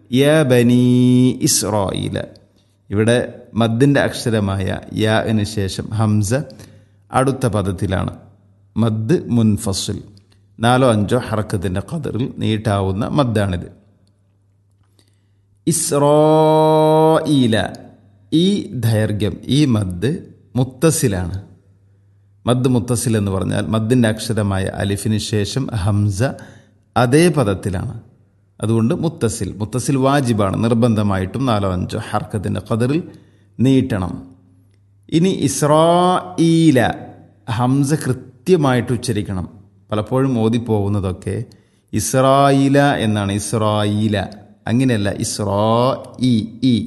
യ ബനി ഇസ്രായില ഇവിടെ മദ്ദിൻ്റെ അക്ഷരമായ യാന് ശേഷം ഹംസ അടുത്ത പദത്തിലാണ് മദ് മുൻഫസുൽ നാലോ അഞ്ചോ ഹറക്കത്തിൻ്റെ ഖദറിൽ നീട്ടാവുന്ന മദ്ദാണിത് ഇസ്രോയില ഈ ദൈർഘ്യം ഈ മദ് മുത്തസിലാണ് മദ് മുത്തസിൽ എന്ന് പറഞ്ഞാൽ മദ്ദിൻ്റെ അക്ഷരമായ അലിഫിന് ശേഷം ഹംസ അതേ പദത്തിലാണ് അതുകൊണ്ട് മുത്തസിൽ മുത്തസിൽ വാജിബാണ് നിർബന്ധമായിട്ടും നാലോ അഞ്ചോ ഹർക്കത്തിൻ്റെ ഖദറിൽ നീട്ടണം ഇനി ഇസ്രായില ഹംസ കൃത്യമായിട്ട് ഉച്ചരിക്കണം പലപ്പോഴും ഓതിപ്പോകുന്നതൊക്കെ ഇസ്രായില എന്നാണ് ഇസ്രായില അങ്ങനെയല്ല ഇസ്രാ ഇ ഇ